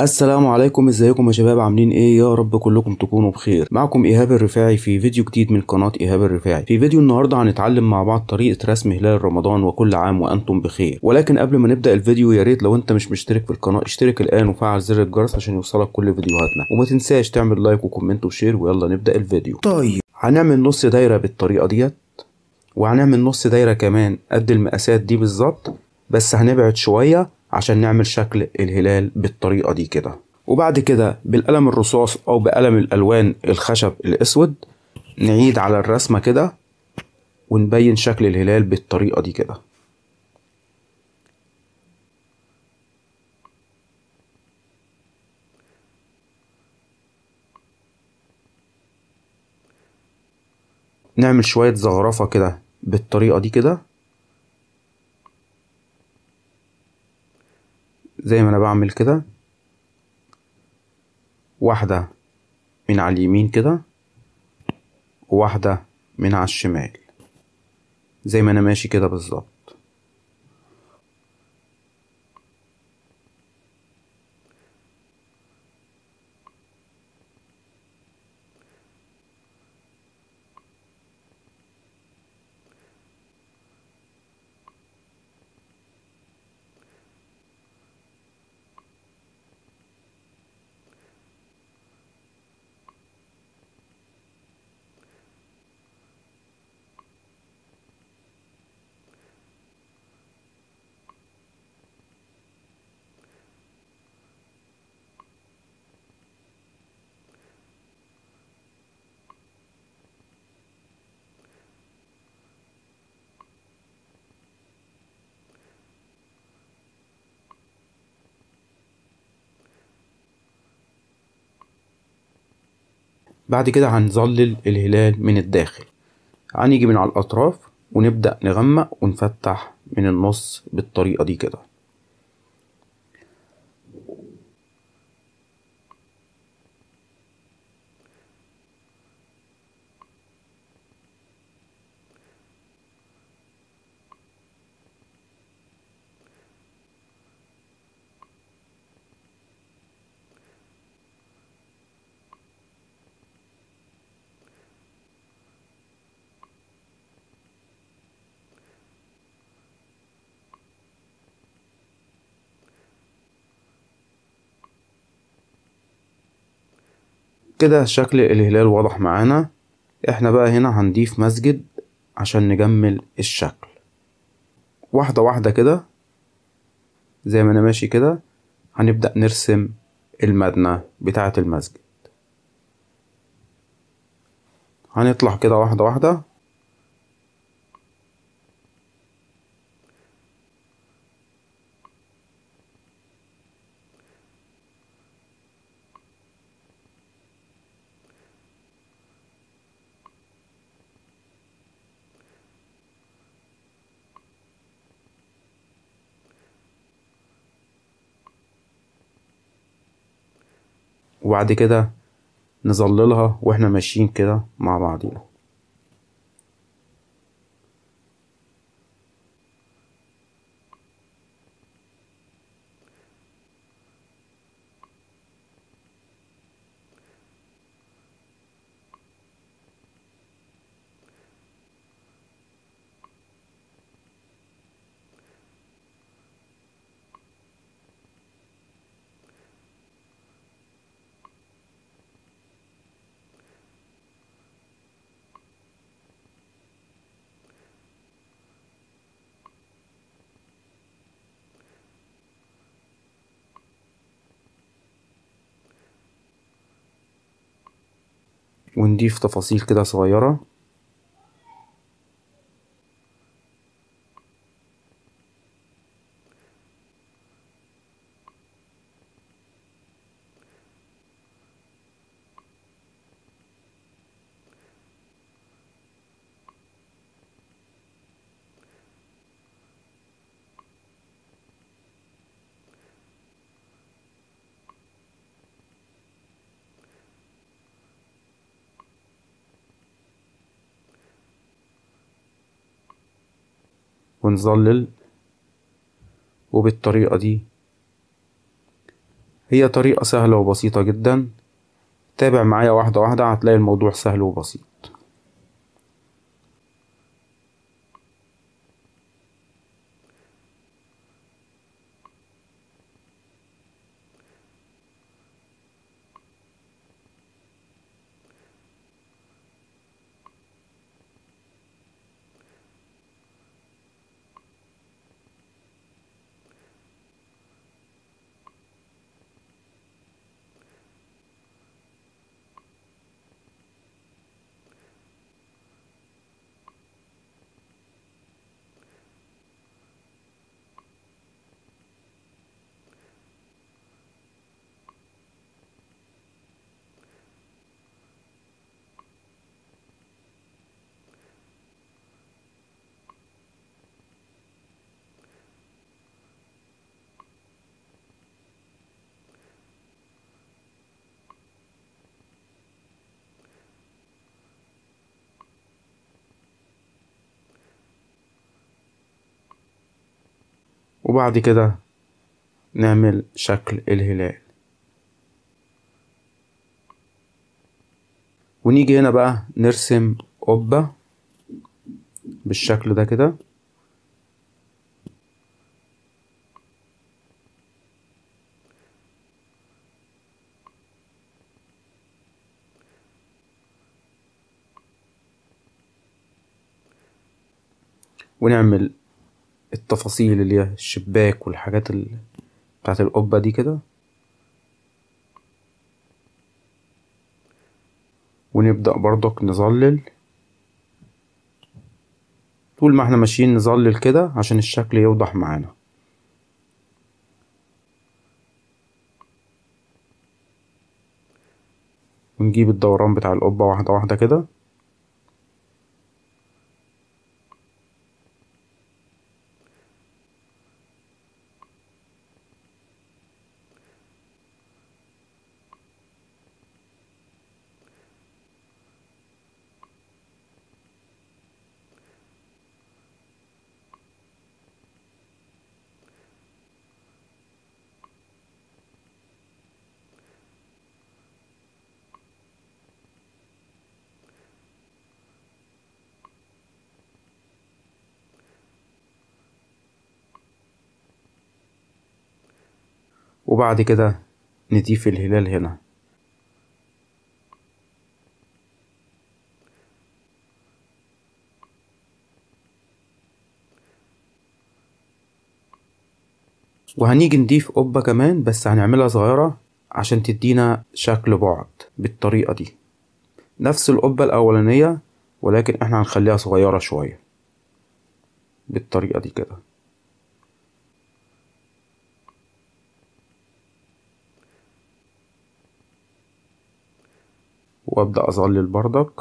السلام عليكم ازيكم يا شباب عاملين ايه يا رب كلكم تكونوا بخير معكم ايهاب الرفاعي في فيديو جديد من قناة ايهاب الرفاعي في فيديو النهاردة هنتعلم مع بعض طريقة رسم هلال رمضان وكل عام وانتم بخير ولكن قبل ما نبدأ الفيديو يا ريت لو انت مش مشترك في القناة اشترك الان وفعل زر الجرس عشان يوصلك كل فيديوهاتنا وما تنساش تعمل لايك وكومنت وشير ويلا نبدأ الفيديو طيب هنعمل نص دايرة بالطريقة ديت وهنعمل نص دايرة كمان قد المقاسات دي بالظبط بس هنبعد شوية عشان نعمل شكل الهلال بالطريقة دي كده وبعد كده بالقلم الرصاص او بقلم الالوان الخشب الاسود نعيد على الرسمة كده ونبين شكل الهلال بالطريقة دي كده نعمل شوية زخرفة كده بالطريقة دي كده زي ما انا بعمل كده واحدة من على اليمين كده وواحدة من على الشمال زي ما انا ماشي كده بالظبط بعد كده هنظلل الهلال من الداخل هنيجي من على الأطراف ونبدأ نغمق ونفتح من النص بالطريقة دي كده كده شكل الهلال واضح معانا احنا بقى هنا هنضيف مسجد عشان نجمل الشكل واحدة واحدة كده زي ما انا ماشي كده هنبدأ نرسم المبنى بتاعة المسجد هنطلع كده واحدة واحدة وبعد كده نظللها واحنا ماشيين كده مع بعضينا ونضيف تفاصيل كده صغيرة ونظلل وبالطريقة دي هي طريقة سهلة وبسيطة جدا تابع معايا واحدة واحدة هتلاقي الموضوع سهل وبسيط وبعد كده نعمل شكل الهلال ونيجي هنا بقى نرسم قبة بالشكل ده كده ونعمل التفاصيل اللي هي الشباك والحاجات ال... بتاعت القبة دي كده ونبدأ برضك نظلل طول ما احنا ماشيين نظلل كده عشان الشكل يوضح معانا ونجيب الدوران بتاع القبة واحدة واحدة كده وبعد كده نضيف الهلال هنا وهنيجي نضيف قبة كمان بس هنعملها صغيرة عشان تدينا شكل بعد بالطريقة دي نفس القبة الأولانية ولكن احنا هنخليها صغيرة شوية بالطريقة دي كده وابدأ اظلل بردك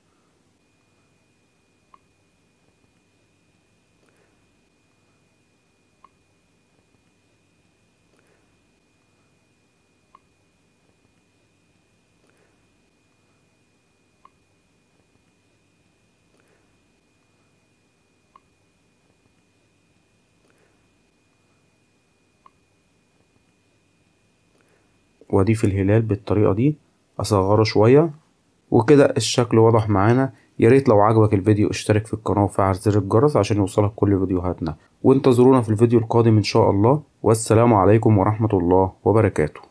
واضيف الهلال بالطريقة دي اصغره شوية وكده الشكل واضح معانا يا ريت لو عجبك الفيديو اشترك في القناة وفعل زر الجرس عشان يوصلك كل فيديوهاتنا وانتظرونا في الفيديو القادم ان شاء الله والسلام عليكم ورحمة الله وبركاته